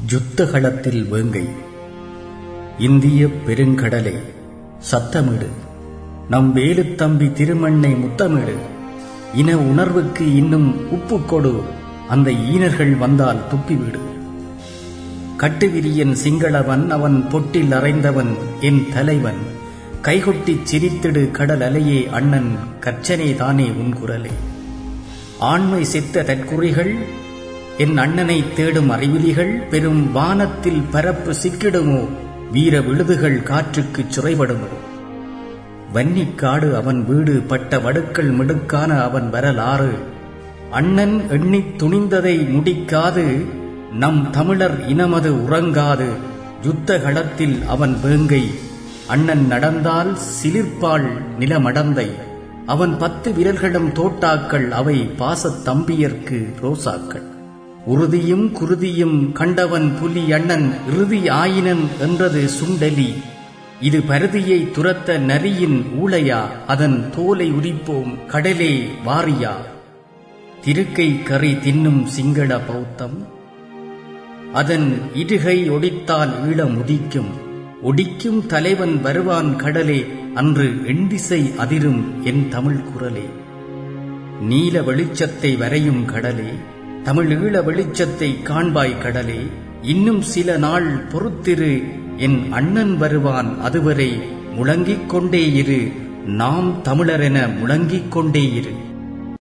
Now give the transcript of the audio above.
யுத்தகளத்தில் வேங்கை இந்திய பெருங்கடலே சத்தமிடு நம் வேலுத்தம்பி திருமண்ணை முத்தமிடு இன உணர்வுக்கு இன்னும் உப்பு கொடு அந்த ஈனர்கள் வந்தால் துப்பிவிடு கட்டுவிரியன் சிங்களவன் அவன் பொட்டில் அறைந்தவன் என் தலைவன் கைகொட்டிச் சிரித்திடு கடல் அலையே அண்ணன் கச்சனே தானே உன் குரலே ஆண்மை செத்த தற்குறிகள் என் அண்ணனை தேடும் அறிவிலிகள் பெரும் வானத்தில் பரப்பு சிக்கிடுமோ வீர விழுதுகள் காற்றுக்குச் சுரைபடுமோ வன்னிக்காடு அவன் வீடு பட்ட வடுக்கள் மிடுக்கான அவன் வரலாறு அண்ணன் எண்ணித் துணிந்ததை முடிக்காது நம் தமிழர் இனமது உறங்காது யுத்த களத்தில் அவன் வேங்கை அண்ணன் நடந்தால் சிலிர்ப்பாள் நிலமடந்தை அவன் பத்து விரல்களும் தோட்டாக்கள் அவை பாசத் தம்பியர்க்கு ரோசாக்கள் உறுதியும் குருதியும் கண்டவன் புலி அண்ணன் இறுதி ஆயினன் என்றது சுண்டலி இது பருதியை துரத்த நரியின் ஊளையா அதன் தோலை உரிப்போம் கடலே வாரியா திருக்கை கறி தின்னும் சிங்கள பௌத்தம் அதன் இடுகை ஒடித்தால் ஈழ முதிக்கும் ஒடிக்கும் தலைவன் வருவான் கடலே அன்று எண்டிசை அதிரும் என் தமிழ் குரலே நீல வெளிச்சத்தை வரையும் கடலே தமிழ் ஈழ வெளிச்சத்தை காண்பாய் கடலே இன்னும் சில நாள் பொறுத்திரு என் அண்ணன் வருவான் அதுவரை முழங்கிக் கொண்டே இரு நாம் தமிழரென முழங்கிக் கொண்டே இரு